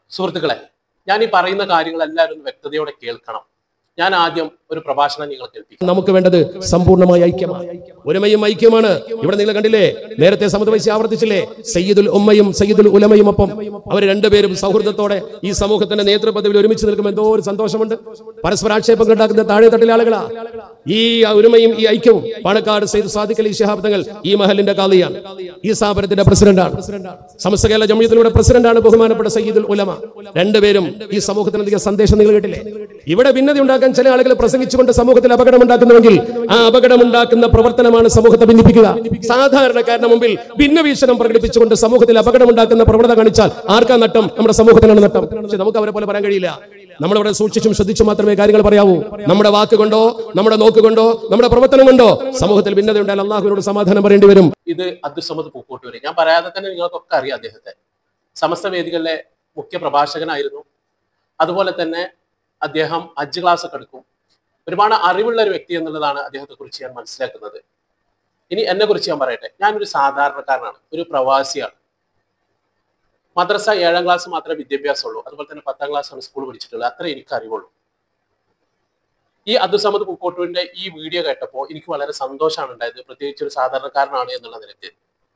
സുഹൃത്തുക്കളെ ഞാൻ ഈ പറയുന്ന കാര്യങ്ങൾ എല്ലാവരും ഒന്ന് വ്യക്തതയോടെ കേൾക്കണം ഞാൻ ആദ്യം ഒരു പ്രഭാഷണം നിങ്ങൾ കേൾപ്പിക്കും നമുക്ക് വേണ്ടത് സമ്പൂർണ്ണമായ ഐക്യമാണ് ഒരുമയും ഐക്യമാണ് ഇവിടെ നിങ്ങൾ കണ്ടില്ലേ നേരത്തെ സമതവൈസി ആവർത്തിച്ചില്ലേ സയ്യിദുൽ ഉമ്മയും സയ്യിദുൽ ഉലമയും ഒപ്പം അവർ രണ്ടുപേരും സൗഹൃദത്തോടെ ഈ സമൂഹത്തിന്റെ നേതൃപദവിയിൽ ഒരുമിച്ച് നിൽക്കുമ്പോൾ എന്തോ ഒരു സന്തോഷമുണ്ട് പരസ്പരാക്ഷേപങ്ങൾ ഉണ്ടാക്കുന്ന താഴെ തട്ടിലെ ആളുകളാ ഈ ഒരുമയും ഈ ഐക്യവും പാണക്കാട് സയ്യിദ് സാദിഖ് അലി ശിഹാബ് തങ്ങൾ ഈ മഹലിന്റെ കാളിയാണ് ഈ സ്ഥാപനത്തിന്റെ പ്രസിഡന്റാണ് സമസ്ത കേരള ജമിയത്തിലൂടെ പ്രസിഡന്റാണ് ബഹുമാനപ്പെട്ട സയ്യിദുൽ ഉലമ രണ്ടുപേരും ഈ സമൂഹത്തിന് അധികം സന്ദേശം നിങ്ങൾ കേട്ടില്ലേ ഇവിടെ ഭിന്നത ഉണ്ടാക്കാൻ ചില ആളുകൾ പ്രസംഗിച്ചുകൊണ്ട് സമൂഹത്തിൽ അപകടം ഉണ്ടാക്കുന്നുവെങ്കിൽ ആ അപകടം ഉണ്ടാക്കുന്ന പ്രവർത്തനമാണ് സമൂഹത്തെ ഭിന്നിപ്പിക്കുക സാധാരണക്കാരന്റെ മുമ്പിൽ ഭിന്നവീക്ഷണം പ്രകടിപ്പിച്ചുകൊണ്ട് സമൂഹത്തിൽ അപകടം ഉണ്ടാക്കുന്ന പ്രവണത കാണിച്ചാൽ ആർക്കാ നട്ടം നമ്മുടെ സമൂഹത്തിനാണ് നട്ടം പക്ഷെ നമുക്ക് അവരെ പോലെ പറയാൻ കഴിയില്ല നമ്മളിവിടെ സൂക്ഷിച്ചും ശ്രദ്ധിച്ചും മാത്രമേ കാര്യങ്ങൾ പറയാവൂ നമ്മുടെ വാക്കുകൊണ്ടോ നമ്മുടെ നോക്കുകൊണ്ടോ നമ്മുടെ പ്രവർത്തനം കൊണ്ടോ സമൂഹത്തിൽ ഭിന്നത ഉണ്ടായാൽ അള്ളാഹുവിനോട് സമാധാനം പറയേണ്ടി വരും ഇത് അബ്ദുസമദ് പൂക്കോട്ടൂര് ഞാൻ പറയാതെ തന്നെ നിങ്ങൾക്കൊക്കെ അറിയാം അദ്ദേഹത്തെ സമസ്ത വേദികളിലെ മുഖ്യ പ്രഭാഷകനായിരുന്നു അതുപോലെ തന്നെ അദ്ദേഹം ഹജ്ജ് ക്ലാസ് ഒക്കെ എടുക്കും ഒരുപാട് അറിവുള്ള ഒരു വ്യക്തി എന്നുള്ളതാണ് അദ്ദേഹത്തെ കുറിച്ച് ഞാൻ മനസ്സിലാക്കുന്നത് ഇനി എന്നെ കുറിച്ച് ഞാൻ പറയട്ടെ ഞാനൊരു സാധാരണക്കാരനാണ് ഒരു പ്രവാസിയാണ് മദ്രസ ഏഴാം ക്ലാസ് മാത്രമേ വിദ്യാഭ്യാസമുള്ളൂ അതുപോലെ തന്നെ പത്താം ക്ലാസ് ആണ് സ്കൂൾ പഠിച്ചിട്ടുള്ളത് അത്രേ എനിക്ക് അറിവുള്ളൂ ഈ അബ്ദുസമദ് പൂക്കോട്ടൂരിന്റെ ഈ വീഡിയോ കേട്ടപ്പോൾ എനിക്ക് വളരെ സന്തോഷമാണ് ഉണ്ടായത് പ്രത്യേകിച്ച് ഒരു സാധാരണക്കാരനാണ് എന്നുള്ള നിലയ്ക്ക്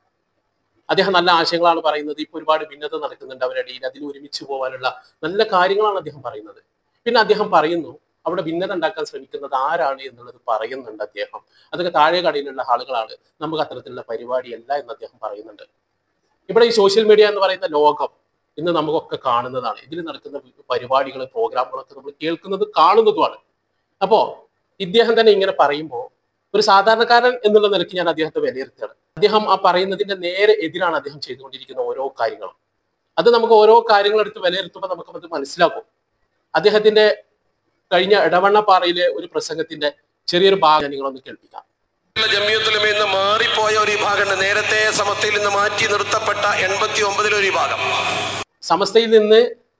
അദ്ദേഹം നല്ല ആശയങ്ങളാണ് പറയുന്നത് ഇപ്പൊ ഒരുപാട് ഭിന്നത നടക്കുന്നുണ്ട് അവരുടെ ഇടയിൽ അതിൽ ഒരുമിച്ച് പോകാനുള്ള നല്ല കാര്യങ്ങളാണ് അദ്ദേഹം പറയുന്നത് പിന്നെ അദ്ദേഹം പറയുന്നു അവിടെ ഭിന്നത ഉണ്ടാക്കാൻ ശ്രമിക്കുന്നത് ആരാണ് എന്നുള്ളത് പറയുന്നുണ്ട് അദ്ദേഹം അതൊക്കെ താഴെ കടയിലുള്ള ആളുകളാണ് നമുക്ക് അത്തരത്തിലുള്ള പരിപാടിയല്ല എന്ന് അദ്ദേഹം പറയുന്നുണ്ട് ഇവിടെ ഈ സോഷ്യൽ മീഡിയ എന്ന് പറയുന്ന ലോകം ഇന്ന് നമുക്കൊക്കെ കാണുന്നതാണ് ഇതിൽ നടക്കുന്ന പരിപാടികൾ പ്രോഗ്രാമുകളൊക്കെ നമ്മൾ കേൾക്കുന്നത് കാണുന്നതുമാണ് അപ്പോ ഇദ്ദേഹം തന്നെ ഇങ്ങനെ പറയുമ്പോൾ ഒരു സാധാരണക്കാരൻ എന്നുള്ള നിലയ്ക്ക് ഞാൻ അദ്ദേഹത്തെ വിലയിരുത്തുകയാണ് അദ്ദേഹം ആ പറയുന്നതിന്റെ നേരെ എതിരാണ് അദ്ദേഹം ചെയ്തുകൊണ്ടിരിക്കുന്ന ഓരോ കാര്യങ്ങളും അത് നമുക്ക് ഓരോ കാര്യങ്ങൾ എടുത്ത് വിലയിരുത്തുമ്പോൾ നമുക്ക് അത് മനസ്സിലാക്കും അദ്ദേഹത്തിന്റെ കഴിഞ്ഞ ഇടവണ്ണപ്പാറയിലെ ഒരു പ്രസംഗത്തിന്റെ ചെറിയൊരു ഭാഗം ഞാൻ നിങ്ങളൊന്ന് കേൾപ്പിക്കാം ജമിയത്തുലമ ഇന്ന് മാറിപ്പോയ ഒരു വിഭാഗമുണ്ട് നേരത്തെ സമസ്തയിൽ നിന്ന് മാറ്റി നിർത്തപ്പെട്ട എൺപത്തി ഒമ്പതിലെ ഒരു വിഭാഗം സമസ്തയിൽ നിന്ന്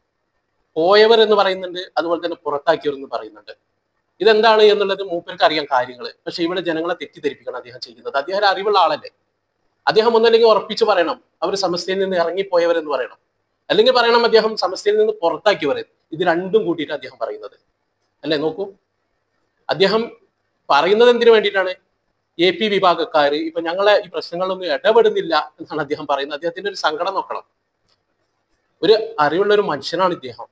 പോയവർ എന്ന് പറയുന്നുണ്ട് അതുപോലെ തന്നെ പുറത്താക്കിയവർ എന്ന് പറയുന്നുണ്ട് ഇതെന്താണ് എന്നുള്ളത് മൂപ്പർക്ക് അറിയാൻ കാര്യങ്ങൾ പക്ഷെ ഇവിടെ ജനങ്ങളെ തെറ്റിദ്ധരിപ്പിക്കണം അദ്ദേഹം ചെയ്യുന്നത് അദ്ദേഹം ഒരു അറിവുള്ള ആളല്ലേ അദ്ദേഹം ഒന്നല്ലെങ്കിൽ ഉറപ്പിച്ച് പറയണം അവർ സമസ്തയിൽ നിന്ന് ഇറങ്ങിപ്പോയവരെന്ന് പറയണം അല്ലെങ്കിൽ പറയണം അദ്ദേഹം സമസ്തയിൽ നിന്ന് പുറത്താക്കിയവർ ഇത് രണ്ടും കൂട്ടിയിട്ട് അദ്ദേഹം പറയുന്നത് അല്ലേ നോക്കൂ അദ്ദേഹം പറയുന്നത് എന്തിനു വേണ്ടിയിട്ടാണ് എ പി വിഭാഗക്കാർ ഇപ്പൊ ഞങ്ങളെ ഈ പ്രശ്നങ്ങളൊന്നും ഇടപെടുന്നില്ല എന്നാണ് അദ്ദേഹം പറയുന്നത് അദ്ദേഹത്തിന്റെ ഒരു സങ്കടം നോക്കണം ഒരു അറിവുള്ള ഒരു മനുഷ്യനാണ് ഇദ്ദേഹം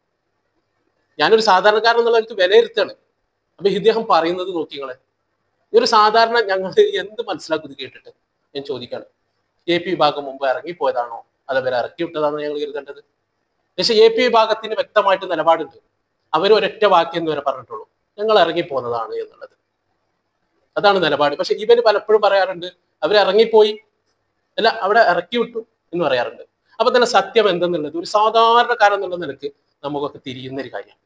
ഞാനൊരു സാധാരണക്കാരൻ എന്നുള്ള എനിക്ക് വിലയിരുത്താണ് അപ്പൊ ഇദ്ദേഹം പറയുന്നത് നോക്കിങ്ങളെ ഒരു സാധാരണ ഞങ്ങൾ എന്ത് മനസ്സിലാക്കും ഇത് കേട്ടിട്ട് ഞാൻ ചോദിക്കാണ് എ പി വിഭാഗം മുമ്പ് ഇറങ്ങിപ്പോയതാണോ അത് അവരെ ഇറക്കി വിട്ടതാണോ ഞങ്ങൾ കരുതേണ്ടത് പക്ഷെ എ പി വിഭാഗത്തിന് വ്യക്തമായിട്ട് നിലപാടുണ്ട് അവർ ഒരൊറ്റ വാക്യം എന്ന് വരെ പറഞ്ഞിട്ടുള്ളൂ ഞങ്ങൾ ഇറങ്ങിപ്പോന്നതാണ് എന്നുള്ളത് അതാണ് നിലപാട് പക്ഷെ ഇവര് പലപ്പോഴും പറയാറുണ്ട് അവർ ഇറങ്ങിപ്പോയി അല്ല അവിടെ ഇറക്കി വിട്ടു എന്ന് പറയാറുണ്ട് അപ്പൊ തന്നെ സത്യം എന്തെന്നുള്ളത് ഒരു സാധാരണക്കാരൻ എന്നുള്ള നിലക്ക് നമുക്കൊക്കെ തിരിയുന്ന ഒരു കാര്യമാണ്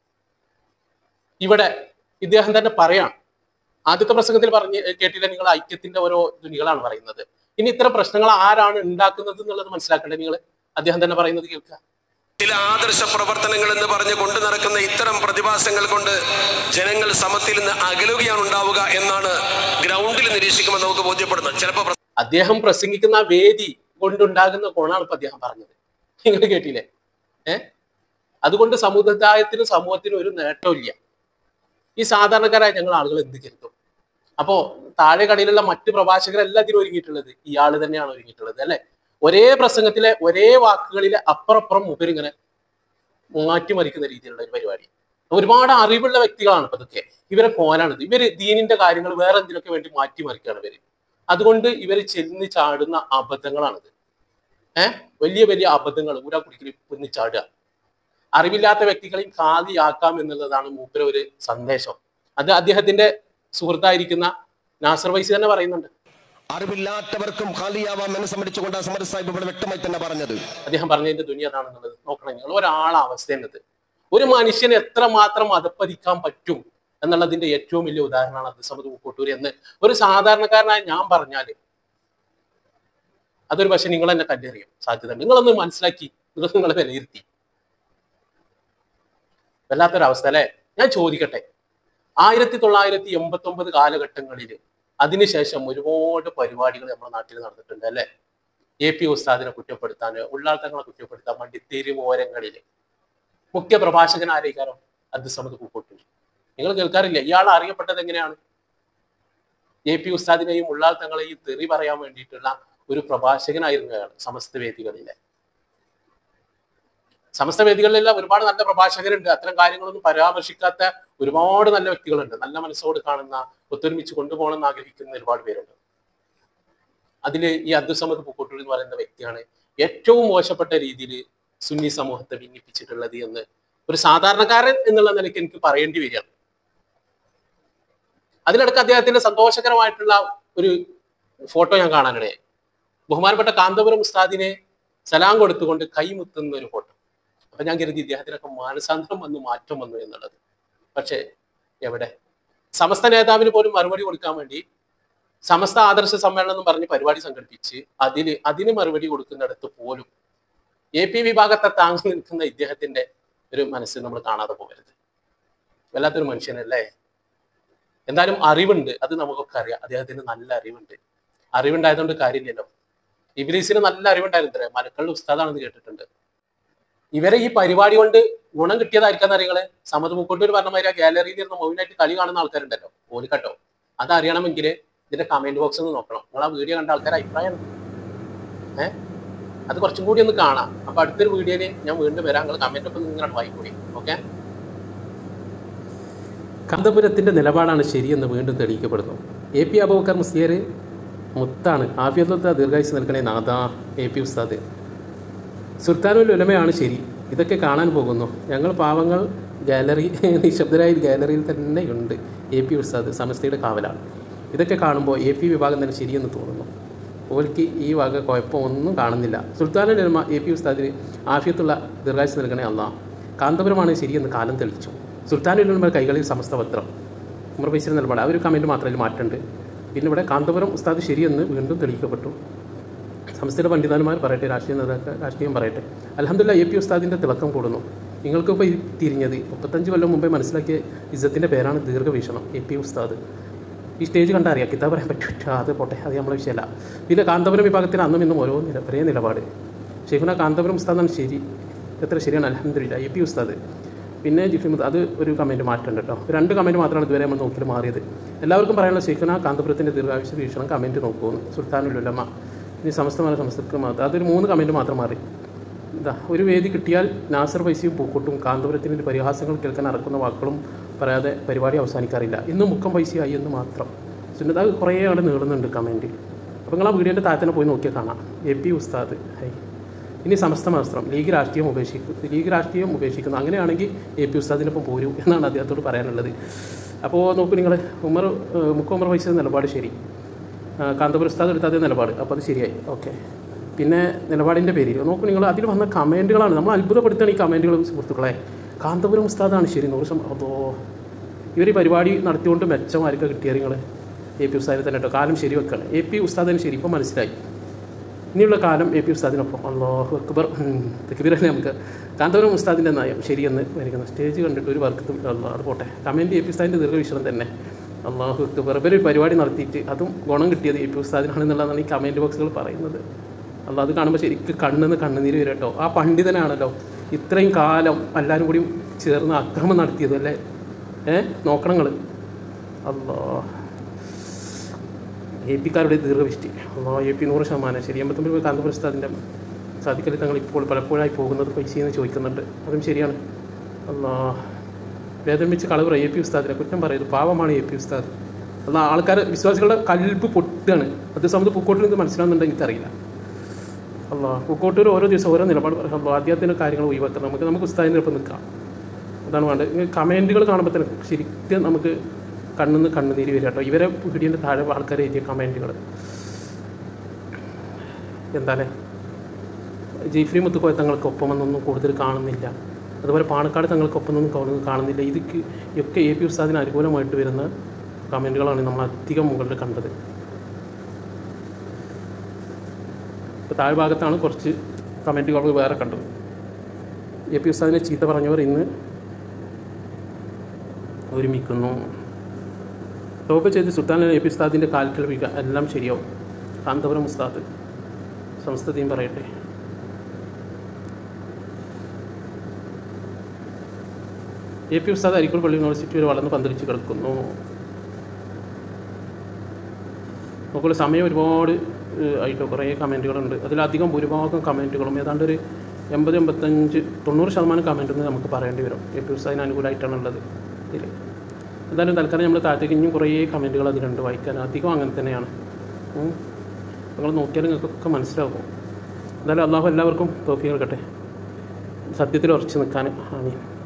ഇവിടെ ഇദ്ദേഹം തന്നെ പറയാം ആദ്യത്തെ പ്രസംഗത്തിൽ പറഞ്ഞ് കേട്ടില്ല നിങ്ങൾ ഐക്യത്തിന്റെ ഓരോ ധ്വനികളാണ് പറയുന്നത് ഇനി ഇത്തരം പ്രശ്നങ്ങൾ ആരാണ് ഉണ്ടാക്കുന്നത് എന്നുള്ളത് മനസ്സിലാക്കണ്ടേ നിങ്ങൾ അദ്ദേഹം തന്നെ പറയുന്നത് കേൾക്കുക ചില ആദർശ പ്രവർത്തനങ്ങൾ എന്ന് പറഞ്ഞ് കൊണ്ടു നടക്കുന്ന ഇത്തരം പ്രതിഭാസങ്ങൾ കൊണ്ട് ജനങ്ങൾ സമത്തിൽ നിന്ന് അകലുകയാണ് ഉണ്ടാവുക എന്നാണ് ഗ്രൗണ്ടിൽ നിരീക്ഷിക്കുമ്പോൾ നമുക്ക് ബോധ്യപ്പെടുന്നത് ചിലപ്പോൾ പ്ര- അദ്ദേഹം പ്രസംഗിക്കുന്ന ആ വേദി കൊണ്ടുണ്ടാകുന്ന ഗുണമാണ് ഇപ്പൊ അദ്ദേഹം പറഞ്ഞത് നിങ്ങൾ കേട്ടില്ലേ ഏ അതുകൊണ്ട് സമുദായത്തിനും സമൂഹത്തിനും ഒരു നേട്ടമില്ല ഈ സാധാരണക്കാരായ ഞങ്ങൾ ആളുകൾ എന്ത് കരുതും അപ്പോ താഴെ കടയിലുള്ള മറ്റ് പ്രഭാഷകരെല്ലാം ഇതിന് ഒരുങ്ങിയിട്ടുള്ളത് ഇയാൾ തന്നെയാണ് ഒരുങ്ങിയിട്ടുള്ളത് അല്ലെ ഒരേ പ്രസംഗത്തിലെ ഒരേ വാക്കുകളിലെ അപ്പുറപ്പുറം മുഖരിങ്ങനെ മാറ്റിമറിക്കുന്ന രീതിയിലുള്ള ഒരു പരിപാടി ഒരുപാട് അറിവുള്ള വ്യക്തികളാണ് ഇപ്പൊ ഇതൊക്കെ ഇവരെ പോലാണിത് ഇവര് ദീനിന്റെ കാര്യങ്ങൾ വേറെ എന്തിനൊക്കെ വേണ്ടി മാറ്റിമറിക്കുകയാണ് ഇവര് അതുകൊണ്ട് ഇവർ ചെന്ന് ചാടുന്ന അബദ്ധങ്ങളാണിത് ഏഹ് വലിയ വലിയ അബദ്ധങ്ങൾ ഊരാ കുടിക്കൽ പൊന്നി ചാടുക അറിവില്ലാത്ത വ്യക്തികളെയും കാതിയാക്കാം എന്നുള്ളതാണ് മൂപ്പര ഒരു സന്ദേശം അത് അദ്ദേഹത്തിന്റെ സുഹൃത്തായിരിക്കുന്ന നാസർ വൈസി തന്നെ പറയുന്നുണ്ട് അറിവില്ലാത്തവർക്കും ഖാലിയാവാം എന്ന് സംബന്ധിച്ചുകൊണ്ട് സമര സാഹിബ് ഇവിടെ വ്യക്തമായി തന്നെ പറഞ്ഞത് അദ്ദേഹം പറഞ്ഞതിന്റെ ദുനിയ അതാണെന്നുള്ളത് നോക്കണം നിങ്ങൾ ഒരാളെ അവസ്ഥയുന്നത് ഒരു മനുഷ്യന് എത്രമാത്രം അതപ്പതിക്കാൻ പറ്റും എന്നുള്ളതിന്റെ ഏറ്റവും വലിയ ഉദാഹരണമാണ് അബ്ദുസമദ് പൂക്കോട്ടൂർ എന്ന് ഒരു സാധാരണക്കാരനായ ഞാൻ പറഞ്ഞാല് അതൊരു പക്ഷെ നിങ്ങൾ എന്നെ കല്ലെറിയും സാധ്യത നിങ്ങളൊന്ന് മനസ്സിലാക്കി നിങ്ങൾ നിങ്ങളെ വിലയിരുത്തി വല്ലാത്തൊരവസ്ഥ അല്ലെ ഞാൻ ചോദിക്കട്ടെ ആയിരത്തി തൊള്ളായിരത്തി എൺപത്തി ഒമ്പത് കാലഘട്ടങ്ങളിൽ അതിനുശേഷം ഒരുപാട് പരിപാടികൾ നമ്മുടെ നാട്ടിൽ നടന്നിട്ടുണ്ട് അല്ലെ എ പി ഉസ്താദിനെ കുറ്റപ്പെടുത്താൻ ഉള്ളാൾ തങ്ങളെ കുറ്റപ്പെടുത്താൻ വേണ്ടി തെരുവോരങ്ങളിൽ മുഖ്യ പ്രഭാഷകൻ ആരേക്കാരം അബ്ദുസമദ് പൂക്കോട്ടൂർ നിങ്ങൾ കേൾക്കാറില്ല ഇയാൾ അറിയപ്പെട്ടത് എങ്ങനെയാണ് എ പി ഉസ്താദിനെയും ഉള്ളാൾ തങ്ങളെയും തെറി പറയാൻ വേണ്ടിയിട്ടുള്ള ഒരു പ്രഭാഷകനായിരുന്നു അയാൾ സമസ്ത വേദികളിലെ സമസ്ത വേദികളിലെല്ലാം ഒരുപാട് നല്ല പ്രഭാഷകരുണ്ട് അത്തരം കാര്യങ്ങളൊന്നും പരാമർശിക്കാത്ത ഒരുപാട് നല്ല വ്യക്തികളുണ്ട് നല്ല മനസ്സോട് കാണുന്ന ഒത്തൊരുമിച്ച് കൊണ്ടുപോകണം എന്ന് ആഗ്രഹിക്കുന്ന ഒരുപാട് പേരുണ്ട് അതിൽ ഈ അബ്ദുസമദ് പൂക്കോട്ടൂർ എന്ന് പറയുന്ന വ്യക്തിയാണ് ഏറ്റവും മോശപ്പെട്ട രീതിയിൽ സുന്നി സമൂഹത്തെ ഭിന്നിപ്പിച്ചിട്ടുള്ളത് എന്ന് ഒരു സാധാരണക്കാരൻ എന്നുള്ള നിലയ്ക്ക് എനിക്ക് പറയേണ്ടി വരികയാണ് അതിനിടയ്ക്ക് അദ്ദേഹത്തിന്റെ സന്തോഷകരമായിട്ടുള്ള ഒരു ഫോട്ടോ ഞാൻ കാണാനിടയായി ബഹുമാനപ്പെട്ട കാന്തപുരം ഉസ്താദിനെ സലാം കൊടുത്തുകൊണ്ട് കൈമുത്തുന്ന ഒരു ഫോട്ടോ അപ്പൊ ഞാൻ കരുതി ഇദ്ദേഹത്തിനൊക്കെ മാനസാന്തരം വന്നു മാറ്റം വന്നു എന്നുള്ളത് പക്ഷേ എവിടെ സമസ്ത നേതാവിന് പോലും മറുപടി കൊടുക്കാൻ വേണ്ടി സമസ്ത ആദർശ സമ്മേളനം എന്ന് പറഞ്ഞ് പരിപാടി സംഘടിപ്പിച്ച് അതിന് അതിന് മറുപടി കൊടുക്കുന്നിടത്ത് പോലും എ പി വിഭാഗത്തെ താങ്ങി നിൽക്കുന്ന ഇദ്ദേഹത്തിന്റെ ഒരു മനസ്സ് നമ്മൾ കാണാതെ പോകരുത് വല്ലാത്തൊരു മനുഷ്യനല്ലേ എന്തായാലും അറിവുണ്ട് അത് നമുക്കൊക്കെ അറിയാം അദ്ദേഹത്തിന് നല്ല അറിവുണ്ട് അറിവുണ്ടായതുകൊണ്ട് കാര്യമില്ലല്ലോ ഇബ്ലീസിന് നല്ല അറിവുണ്ടായിരുന്നു മലക്കളുടെ ഉസ്താദാണെന്ന് കേട്ടിട്ടുണ്ട് ഇവരെ ഈ പരിപാടി കൊണ്ട് ഗുണം കിട്ടിയതായിരിക്കാന്ന് അറിയങ്ങളെ സമത് മുക്കോട്ടൂർ പറഞ്ഞ മാതിരി ആ ഗാലറിയിൽ ഇരുന്ന് മൊബൈലായിട്ട് കളി കാണുന്ന ആൾക്കാരുണ്ടല്ലോ ഓലിക്കട്ടോ അത് അറിയണമെങ്കിൽ ഇതിന്റെ കമന്റ് ബോക്സ് ഒന്ന് നോക്കണം നിങ്ങൾ ആ വീഡിയോ കണ്ട ആൾക്കാരുടെ അഭിപ്രായം ഏ അത് കുറച്ചും കൂടി ഒന്ന് കാണാം അപ്പൊ അടുത്തൊരു വീഡിയോയിൽ ഞാൻ വീണ്ടും വരാം നിങ്ങൾ കമന്റ് ഒക്കെ നിങ്ങളുടെ വായിക്കൂടി ഓക്കെ കാന്തപുരത്തിന്റെ നിലപാടാണ് ശരിയെന്ന് വീണ്ടും തെളിയിക്കപ്പെടുന്നു എ പി അബൂബക്കർ മുസ്ലിയർ മുത്താണ് ആഫിയത്തുള്ള ദീർഘായുസ് നിൽക്കണേ നാദാ എ പി ഉസ്താദ് സുൽത്താനുൽ ഉലമയാണ് ശരി ഇതൊക്കെ കാണാൻ പോകുന്നു ഞങ്ങൾ പാവങ്ങൾ ഗാലറി നിശബ്ദരായ ഗാലറിയിൽ തന്നെയുണ്ട് എ പി ഉസ്താദ് സമസ്തയുടെ കാവലാണ് ഇതൊക്കെ കാണുമ്പോൾ എ പി വിഭാഗം തന്നെ ശരിയെന്ന് തോന്നുന്നു ഓൽക്ക് ഈ വക കുഴപ്പമൊന്നും കാണുന്നില്ല സുൽത്താനുൽ ഉലമ എ പി ഉസ്താദിന് ആഫിയത്തുള്ള ദീർഘായുസ് നൽകണേ അല്ല കാന്തപുരമാണ് ശരിയെന്ന് കാലം തെളിയിച്ചു സുൽത്താനുൽ ഉലമ കൈകളിൽ സമസ്ത പത്രം ഉമർ ബൈസിന്റെ നിലപാട് ആ ഒരു കമൻറ്റ് മാത്രമേ മാറ്റുണ്ട് പിന്നെ ഇവിടെ കാന്തപുരം ഉസ്താദ് ശരിയെന്ന് വീണ്ടും തെളിയിക്കപ്പെട്ടു സംസ്ഥയുടെ പണ്ഡിതന്മാർ പറയട്ടെ രാഷ്ട്രീയ നേതാക്കൾ രാഷ്ട്രീയം പറയട്ടെ അലഹമില്ല എ പി ഉസ്താദിൻ്റെ തിളക്കം കൂടുന്നു നിങ്ങൾക്കിപ്പോൾ ഈ തിരിഞ്ഞത് മുപ്പത്തഞ്ച് കൊല്ലം മുമ്പേ മനസ്സിലാക്കിയ ഇസ്സത്തിൻ്റെ പേരാണ് ദീർഘവീക്ഷണം എ പി ഉസ്താദ് ഈ സ്റ്റേജ് കണ്ടാൽ അറിയാം കിതാബ് പറയാൻ പറ്റൂല അത് പോട്ടെ അത് നമ്മളെ വിഷയമല്ല പിന്നെ കാന്തപുരം വിഭാഗത്തിന് അന്നും ഇന്നും ഓരോ നില ഒരേ നിലപാട് ഷെയ്ഖുന കാന്തപുരം ഉസ്താദാണ് ശരി എത്ര ശരിയാണ് അലഹമില്ല എ പി ഉസ്താദ് പിന്നെ ജിഫിമുദ് അത് ഒരു കമൻറ്റ് മാറ്റുണ്ട് കേട്ടോ രണ്ട് കമൻറ്റ് മാത്രമാണ് ഇതുവരെ നമ്മൾ നോക്കിയിട്ട് മാറിയത് എല്ലാവർക്കും പറയാനുള്ള ഷെയ്ഖുന കാന്തപുരത്തിൻ്റെ ദീർഘായുഷ വീക്ഷണം കമൻറ്റ് നോക്കുമെന്ന് സുൽത്താനുലുലമ ഇനി സമസ്തമായ സമസ്തക്ക് മാത്രം അതൊരു മൂന്ന് കമൻറ്റ് മാത്രം മാറി ഇതാ ഒരു വേദി കിട്ടിയാൽ നാസർ പൈസയും പൂക്കോട്ടും കാന്തപുരത്തിൻ്റെ പരിഹാസങ്ങൾ കേൾക്കാൻ അറക്കുന്ന വാക്കുകളും പറയാതെ പരിപാടി അവസാനിക്കാറില്ല ഇന്ന് മുക്കം പൈസയായി എന്ന് മാത്രം സുന്നത അത് കുറേ അവിടെ നീളുന്നുണ്ട് കമൻറ്റ് അപ്പോൾ നിങ്ങൾ ആ വീഡിയോൻ്റെ താഴെ പോയി നോക്കിയാൽ കാണാം എ പി ഉസ്താദ് ഹൈ ഇനി സമസ്ത മാസ്ത്രം ലീഗ് രാഷ്ട്രീയം ഉപേക്ഷിക്കും ലീഗ് രാഷ്ട്രീയം ഉപേക്ഷിക്കുന്നു അങ്ങനെയാണെങ്കിൽ എ പി ഉസ്താദിനൊപ്പം പോരൂ എന്നാണ് അദ്ദേഹത്തോട് പറയാനുള്ളത് അപ്പോൾ നോക്കൂ നിങ്ങൾ ഉമർ ഏഹ് മുക്ക ഉമർ വഹിച്ചത് നിലപാട് ശരി ആ, കാന്തപുരം ഉസ്താദ് എടുത്ത അതേ നിലപാട് അപ്പോൾ അത് ശരിയായി ഓക്കെ പിന്നെ നിലപാടിൻ്റെ പേരിൽ നോക്കൂ നിങ്ങൾ അതിൽ വന്ന കമൻറ്റുകളാണ് നമ്മൾ അത്ഭുതപ്പെടുത്തുകയാണ് ഈ കമൻറ്റുകൾ സുഹൃത്തുക്കളെ കാന്തപുരം ഉസ്താദാണ് ശരി നൂറ് ശതമാനം അതോ ഇവർ ഈ പരിപാടി നടത്തിക്കൊണ്ട് മെച്ചമായിരിക്കും കിട്ടിയത് നിങ്ങൾ എ പി ഉസ്താദിനെ തന്നെ കേട്ടോ കാലം ശരി വെക്കുകയാണ് എ പി ഉസ്താദിന് ശരി ഇപ്പം മനസ്സിലായി ഇനിയുള്ള കാലം എ പി ഉസ്താദിനൊപ്പം അള്ളാഹു അക്ബർ തക്ബീറല്ലേ നമുക്ക് കാന്തപുരം ഉസ്താദിൻ്റെ നയം ശരിയെന്ന് വരികയാണ് സ്റ്റേജ് കണ്ടിട്ട് ഒരു വർക്ക് അള്ളാഹ് അത് പോട്ടെ കമൻറ്റ് എ പി ഉസ്താദിൻ്റെ ദീർഘവീക്ഷണം തന്നെ അള്ളാഹു അക്ബർ ഇവർ ഒരു പരിപാടി നടത്തിയിട്ട് അതും ഗുണം കിട്ടിയത് എ പി ഉസ്താദിനാണെന്നുള്ളതാണ് ഈ കമൻറ്റ് ബോക്സുകൾ പറയുന്നത് അള്ളാഹ് അത് കാണുമ്പോൾ ശരിക്കും കണ്ണെന്ന് കണ്ണുനീര് വരും കേട്ടോ ആ പണ്ഡിതനാണല്ലോ ഇത്രയും കാലം എല്ലാവരും കൂടി ചേർന്ന് അക്രമം നടത്തിയത് അല്ലേ ഏ നോക്കണങ്ങൾ അള്ളാ എ പിക്കാരുടെ ദീർഘവിഷ്ടി അള്ളാ എ പി നൂറ് ശതമാനം ശരി എൺപത്തൊമ്പത് കാന്തപുരം ഉസ്താദിൻ്റെ സാധിക്കൽ തങ്ങൾ ഇപ്പോൾ പലപ്പോഴായി പോകുന്നത് പൈസയെന്ന് ചോദിക്കുന്നുണ്ട് അതും ശരിയാണ് അല്ലാ വേദം വെച്ച് കളവ് എ പി ഉസ്താദിനെ കുറ്റം പറയുന്നത് പാവമാണ് എ പി ഉസ്താദ് എന്നാൽ ആൾക്കാർ വിശ്വാസികളുടെ കൽപ്പ് പൊട്ടുകയാണ് അത് സമയത്ത് പൂക്കോട്ടിൽ നിന്ന് മനസ്സിലാവുന്നുണ്ടെങ്കിൽ എനിക്കറിയില്ല അല്ലാ പൂക്കോട്ടൂർ ഓരോ ദിവസം ഓരോ നിലപാട് പറയാം അല്ലാ ആദ്യത്തിൻ്റെ കാര്യങ്ങൾ ഒഴിവാക്കണം നമുക്ക് നമുക്ക് ഉസ്താദിൻ്റെ ഒപ്പം നിൽക്കാം അതാണ് വേണ്ടത് കമൻറ്റുകൾ കാണുമ്പോൾ തന്നെ ശരിക്കും നമുക്ക് കണ്ണിന്ന് കണ്ണുനീര് വരിക കേട്ടോ ഇവരെ വീഡിയോൻ്റെ താഴെ ആൾക്കാർ എഴുതിയ കമൻറ്റുകൾ എന്താല്ലേ ജയ്ഫ്രി മുത്തുക്കോയ തങ്ങൾക്കൊപ്പം എന്നൊന്നും കൂടുതൽ കാണുന്നില്ല അതുപോലെ പാണക്കാട് തങ്ങൾക്കൊപ്പം ഒന്നും കാണുന്ന- കാണുന്നില്ല ഇതൊക്കെ ഒക്കെ എ പി ഉസ്താദിന് അനുകൂലമായിട്ട് വരുന്ന കമൻറ്റുകളാണ് നമ്മൾ അധികം മുകളിൽ കണ്ടത് ഇപ്പോൾ താഴ്ഭാഗത്താണ് കുറച്ച് കമൻറ്റുകൾ വേറെ കണ്ടത് എ പി ഉസ്താദിനെ ചീത്ത പറഞ്ഞവർ ഇന്ന് ഒരുമിക്കുന്നു തോപ ചെയ്ത് സുൽത്താൻ എ പി ഉസ്താദിൻ്റെ കാൽക്കൽ വീഴ എല്ലാം ശരിയാവും കാന്തപുരം ഉസ്താദ് സംസ്ഥതയും പറയട്ടെ എ പി ഉസ്താദ് അരിക്കോട് പള്ളി യൂണിവേഴ്സിറ്റി വരെ വളർന്ന് പന്തലിച്ച് കിടക്കുന്നു നോക്കുള്ള സമയം ഒരുപാട് ഏഹ്, ആയിട്ട് കുറേ കമൻറ്റുകളുണ്ട് അതിലധികം ഭൂരിഭാഗം കമൻറ്റുകളും ഏതാണ്ട് ഒരു എൺപത് എൺപത്തഞ്ച് തൊണ്ണൂറ് ശതമാനം കമൻറ്റ് എന്ന് നമുക്ക് പറയേണ്ടി വരും എ പി ഉസ്താദിന് അനുകൂലമായിട്ടാണ് ഉള്ളത് ഇതിൽ എന്തായാലും തൽക്കാലം നമ്മൾ താഴത്തേക്ക് ഇനിയും കുറേ കമൻറ്റുകൾ അതിലുണ്ട് വായിക്കാൻ അധികം അങ്ങനെ തന്നെയാണ് ഉം. നിങ്ങൾ നോക്കിയാൽ നിങ്ങൾക്കൊക്കെ മനസ്സിലാകും എന്തായാലും അള്ളാഹു എല്ലാവർക്കും തോഫി നൽകട്ടെ സത്യത്തിൽ ഉറച്ചു നിൽക്കാൻ ആമീൻ